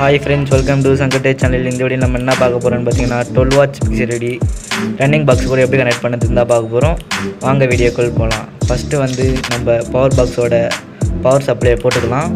hi friends welcome to சங்கடே channel இந்த video நம்ம என்ன பார்க்க போகிறோம்னு பார்த்தீங்கன்னா twelve watts picture ready running box கூட எப்படி கனெக்ட் பண்ணது இருந்தால் பார்க்க போகிறோம் வாங்க வீடியோக்குள் போகலாம் ஃபஸ்ட்டு வந்து நம்ம பவர் பாக்ஸோட பவர் சப்ளையை போட்டுக்கலாம்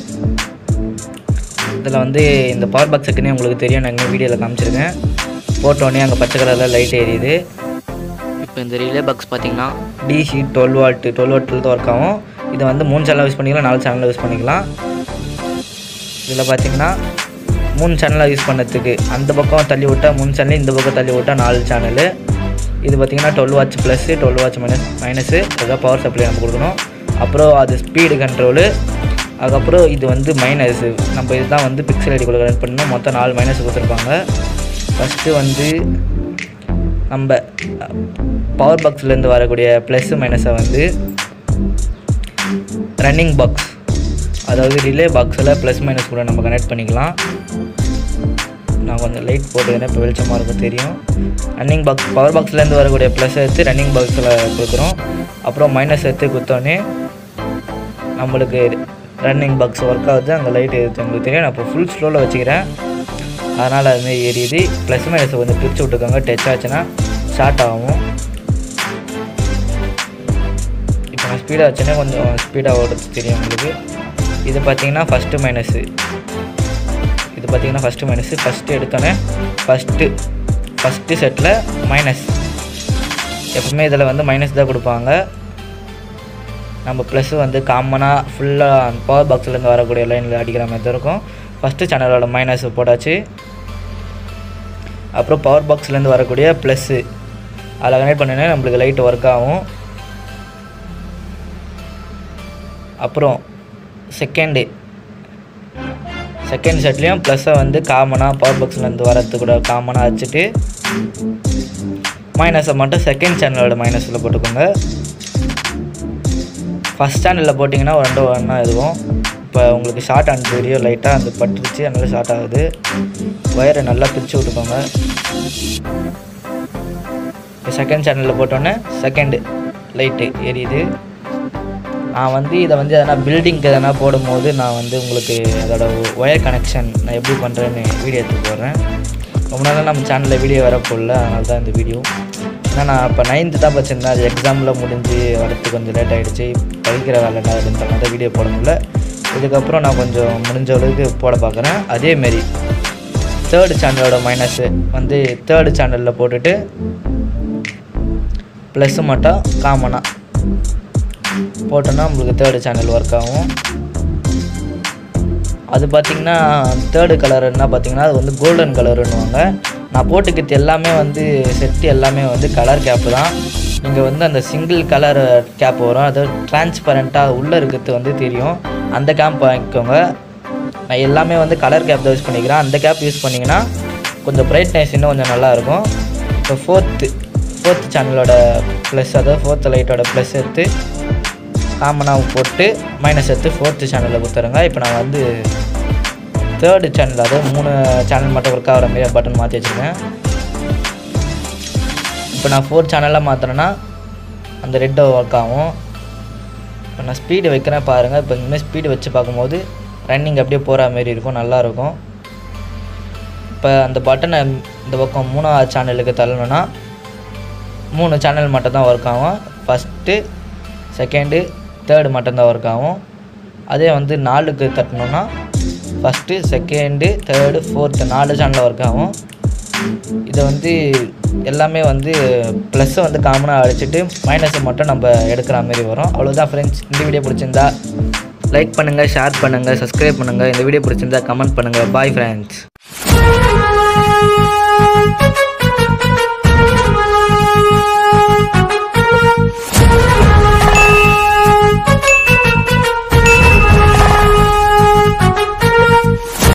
இதில் வந்து இந்த பவர் பாக்ஸுக்குன்னே உங்களுக்கு தெரியும் நான் வீடியோவில் காமிச்சிருக்கேன் போட்டோடனே அங்கே பச்சை கலரில் லைட் எரியுது இப்போ இந்த ரிலே பாக்ஸ் பார்த்தீங்கன்னா டிசி டுவெல் வால்ட்டு டுவெல் வாட்டில் தான் ஒர்க் ஆகும் இதை வந்து மூணு சேனல் யூஸ் பண்ணிக்கலாம் நாலு சேனலில் யூஸ் பண்ணிக்கலாம் இதில் பார்த்தீங்கன்னா மூணு சேனலாக யூஸ் பண்ணதுக்கு அந்த பக்கம் தள்ளி விட்டால் மூணு சேனல் இந்த பக்கம் தள்ளி விட்டால் நாலு சேனலு இது பார்த்தீங்கன்னா twelve watts plus twelve watts minus minus அதுதான் பவர் சப்ளை நம்ம கொடுக்கணும் அப்புறம் அது ஸ்பீடு கண்ட்ரோலு அதுக்கப்புறம் இது வந்து மைனஸு நம்ம இதுதான் வந்து பிக்சல் ஐடி கூட கனெக்ட் பண்ணணும் மொத்தம் நாலு மைனஸ் கொடுத்துருப்பாங்க ஃபஸ்ட்டு வந்து நம்ம பவர் பாக்ஸ்லேருந்து வரக்கூடிய ப்ளஸ்ஸு மைனஸை வந்து ரன்னிங் பாக்ஸ் அதாவது ரிலே பாக்ஸில் ப்ளஸ் மைனஸ் கூட நம்ம கனெக்ட் பண்ணிக்கலாம் நான் கொஞ்சம் லைட் போட்டுக்கிறேன் இப்போ வெளிச்சமாக இருக்கும் தெரியும் ரன்னிங் பாக்ஸ் பவர் பாக்ஸ்லேருந்து வரக்கூடிய ப்ளஸ் எடுத்து ரன்னிங் பாக்ஸில் கொடுக்குறோம் அப்புறம் மைனஸ் எடுத்து கொடுத்தோன்னே நம்மளுக்கு ரன்னிங் பாக்ஸ் ஒர்க் ஆகுது அங்கே லைட் எடுத்து உங்களுக்கு தெரியும் நான் இப்போ ஃபுல் ஸ்லோவில் வச்சுக்கிறேன் அதனால் அதுமாரி எரியுது ப்ளஸ் மைனஸை கொஞ்சம் பிரித்து விட்டுக்கோங்க டச் ஆச்சுன்னா ஷார்ட் ஆகும் இப்போ நான் ஸ்பீடாக வச்சேன்னா கொஞ்சம் ஸ்பீடாக ஓடுறது தெரியும் உங்களுக்கு இது பார்த்தீங்கன்னா ஃபஸ்ட்டு மைனஸு இது பார்த்தீங்கன்னா ஃபஸ்ட்டு மைனஸு ஃபஸ்ட்டு எடுத்தோன்னே ஃபஸ்ட்டு ஃபஸ்ட்டு செட்டில் மைனஸ் எப்பவுமே இதில் வந்து மைனஸ் தான் கொடுப்பாங்க நம்ம ப்ளஸ் வந்து காமனாக ஃபுல்லாக பவர் பாக்ஸ்லேருந்து வரக்கூடிய லைனில் அடிக்கிற மாதிரி தான் இருக்கும் ஃபஸ்ட்டு சேனலோட மைனஸ் போட்டாச்சு அப்புறம் பவர் பாக்ஸ்லேருந்து வரக்கூடிய ப்ளஸ்ஸு அதில் கனெக்ட் பண்ணினா நம்மளுக்கு லைட் ஒர்க் ஆகும் அப்புறம் செகண்டு செகண்ட் செட்லேயும் ப்ளஸ்ஸை வந்து காமனாக பவர் பாக்ஸ்லேருந்து வரது கூட காமனாக வச்சுட்டு மைனஸை மட்டும் செகண்ட் சேனலோட மைனஸில் போட்டுக்கோங்க ஃபஸ்ட் சேனலில் போட்டிங்கன்னா ஒரு ரெண்டு ஒன்றா இருக்கும் இப்போ உங்களுக்கு ஷார்ட் ஆன் தெரியும் லைட்டாக அந்த பட்டுருச்சு அதனால ஷார்ட் ஆகுது ஒயரை நல்லா பிரித்து விட்டுக்கோங்க இப்போ செகண்ட் சேனலில் போட்டோன்னே செகண்டு லைட்டு எரியுது நான் வந்து இதை வந்து எதனா பில்டிங்க்கு எதனா போடும்போது நான் வந்து உங்களுக்கு அதோட ஒயர் கனெக்ஷன் நான் எப்படி பண்ணுறேன்னு வீடியோ எடுத்து போடுறேன் ரொம்ப நாளாக நம்ம சேனலில் வீடியோ வர போடல அதனால தான் இந்த வீடியோ ஏன்னா நான் இப்போ நைன்த்து தான் வச்சுருந்தேன் அது எக்ஸாமில் முடிஞ்சு வரது கொஞ்சம் லேட் ஆகிடுச்சு படிக்கிற வேலை என்ன அதுன்றனால வீடியோ போட முடியல இதுக்கப்புறம் நான் கொஞ்சம் முடிஞ்ச அளவுக்கு போட பார்க்குறேன் அதேமாரி தேர்டு சேனலோட மைனஸு வந்து தேர்டு சேனலில் போட்டுட்டு ப்ளஸ்ஸு மட்டும் காமனாக போட்டோன்னா நம்மளுக்கு தேர்டு சேனல் ஒர்க் ஆகும் அது பார்த்திங்கன்னா தேர்டு கலர் என்ன பார்த்தீங்கன்னா அது வந்து கோல்டன் கலருன்னுவாங்க நான் போட்டுக்கிறது எல்லாமே வந்து செட்டு எல்லாமே வந்து கலர் கேப்பு தான் நீங்கள் வந்து அந்த சிங்கிள் கலர் கேப் வரும் அது டிரான்ஸ்பரண்ட்டாக உள்ளே இருக்கிறது வந்து தெரியும் அந்த கேப் வாங்கிக்கோங்க நான் எல்லாமே வந்து கலர் கேப் தான் யூஸ் பண்ணிக்கிறேன் அந்த கேப் யூஸ் பண்ணிங்கன்னா கொஞ்சம் பிரைட்னஸ் இன்னும் கொஞ்சம் நல்லாயிருக்கும் இப்போ ஃபோர்த்து ஃபோர்த் சேனலோட ப்ளஸ் அதாவது ஃபோர்த் லைட்டோட ப்ளஸ் எடுத்து காமனாக போட்டு மைனஸ் எடுத்து ஃபோர்த்து சேனலில் கொடுத்துருங்க இப்போ நான் வந்து தேர்டு சேனல் அதாவது மூணு சேனல் மட்டும் ஒர்க் ஆகிற மாரி பட்டன் மாற்றி வச்சுருக்கேன் இப்போ நான் ஃபோர்த் சேனலாக மாற்றினேன்னா அந்த ரெட்டு ஒர்க் ஆகும் இப்போ நான் ஸ்பீடு வைக்கிறேன் பாருங்கள் இப்போ இனிமேல் ஸ்பீடு வச்சு பார்க்கும்போது ரன்னிங் அப்படியே போகிற மாரி இருக்கும் நல்லாயிருக்கும் இப்போ அந்த பட்டனை இந்த பக்கம் மூணாவது சேனலுக்கு தள்ளணுன்னா மூணு சேனல் மட்டும் தான் ஒர்க் ஆகும் ஃபஸ்ட்டு செகண்டு தேர்டு மட்டும்தான் ஒர்க் ஆகும் அதே வந்து நாலுக்கு தட்டணுன்னா ஃபஸ்ட்டு செகண்டு தேர்டு ஃபோர்த்து நாலு சேனலில் ஒர்க் ஆகும் இதை வந்து எல்லாமே வந்து ப்ளஸ்ஸை வந்து காமனாக அடிச்சுட்டு மைனஸை மட்டும் நம்ம எடுக்கிற மாதிரி வரும் அவ்வளோதான் ஃப்ரெண்ட்ஸ் இந்த வீடியோ பிடிச்சிருந்தா லைக் பண்ணுங்கள் ஷேர் பண்ணுங்கள் சப்ஸ்கிரைப் பண்ணுங்கள் இந்த வீடியோ பிடிச்சிருந்தா கமெண்ட் பண்ணுங்கள் பாய் ஃப்ரெண்ட்ஸ்